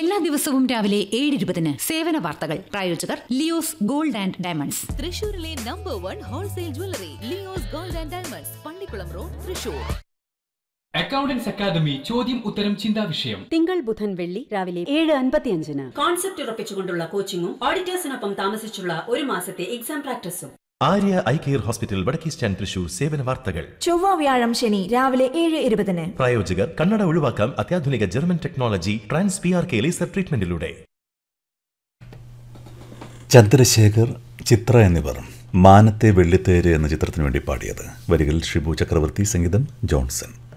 എല്ലാ ദിവസവും രാവിലെ ഏഴ് ഇരുപതിന് സേവന വാർത്തകൾ പ്രായോജകർ ലിയോസ് ഗോൾഡ് ആൻഡ് ഡയമണ്ട്സ് തൃശൂരിലെ number one wholesale jewellery Leo's gold and diamonds Pallikulam road Thrissur accountants academy ചോദ്യം ഉത്തരം ചിന്താ വിഷയം തിങ്കൾ ബുധൻ വെള്ളി രാവിലെ ഏഴ് അൻപത്തിയഞ്ചിന് കോൺസെപ്റ്റ് ഉറപ്പിച്ചുകൊണ്ടുള്ള കോച്ചിങ്ങും ഓഡിറ്റേഴ്സിനൊപ്പം താമസിച്ചുള്ള ഒരു മാസത്തെ എക്സാം പ്രാക്ടീസും ആര്യ ഐ കെയർ ഹോസ്പിറ്റൽ വടക്കേ സ്റ്റാൻഡ് തൃശൂർ സേവന വാർത്തകൾ ചൊവ്വ വ്യാഴം ശനി രാവിലെ ഏഴ് ഇരുപതിന് പ്രായോജകർ കണ്ണട ഒഴിവാക്കാം അത്യാധുനിക German technology trans P R K laser ട്രീറ്റ്മെന്റിലൂടെ ചന്ദ്രശേഖർ ചിത്ര എന്നിവർ മാനത്തെ വെള്ളിത്തേര് എന്ന ചിത്രത്തിനു വേണ്ടി പാടിയത് വരികൾ ഷിബു ചക്രവർത്തി സംഗീതം ജോൺസൺ